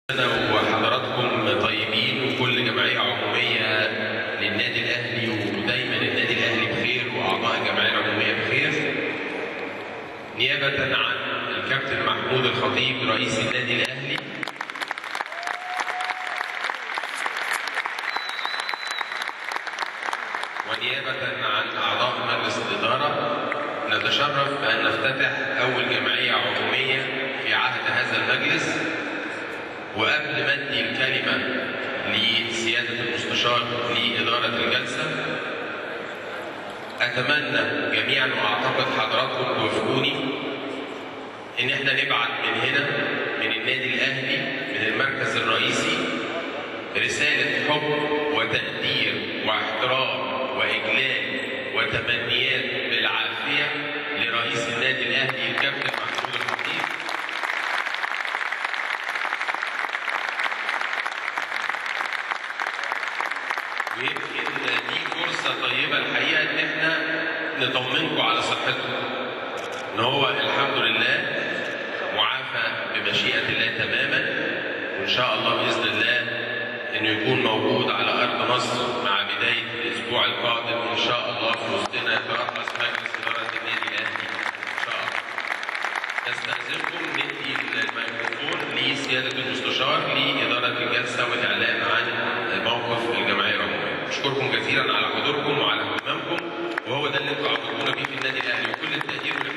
سنة وحضراتكم طيبين وكل جمعية عمومية للنادي الأهلي ودايما النادي الأهلي بخير وأعضاء الجمعية العمومية بخير. نيابة عن الكابتن محمود الخطيب رئيس النادي الأهلي ونيابة عن أعضاء مجلس الإدارة نتشرف بأن نفتتح أول جمعية عمومية في عهد هذا المجلس وقبل ما ادي الكلمه لسياده المستشار لاداره الجلسه اتمنى جميعا واعتقد حضراتكم توافقوني ان احنا نبعت من هنا من النادي الاهلي من المركز الرئيسي رساله حب وتقدير واحترام واجلال وتمنيات بالعافيه لرئيس النادي الاهلي الكابتن محمود الخطيب ويمكن دي فرصة طيبة الحقيقة إن إحنا نطمنكم على صحته. إن هو الحمد لله معافى بمشيئة الله تماما وإن شاء الله بإذن الله إنه يكون موجود على أرض مصر مع بداية الأسبوع القادم إن شاء الله في وسطنا يترأس مجلس إدارة النادي الأهلي إن شاء الله. نستأذنكم ندي الميكروفون لسيادة المستشار لإدارة الجلسة والإعلان عن موقف الجمعية العمومية. أشكركم كثيرا على حضوركم وعلى اهتمامكم وهو ده اللي انتم عودتونا بيه في النادي الأهلي وكل التقدير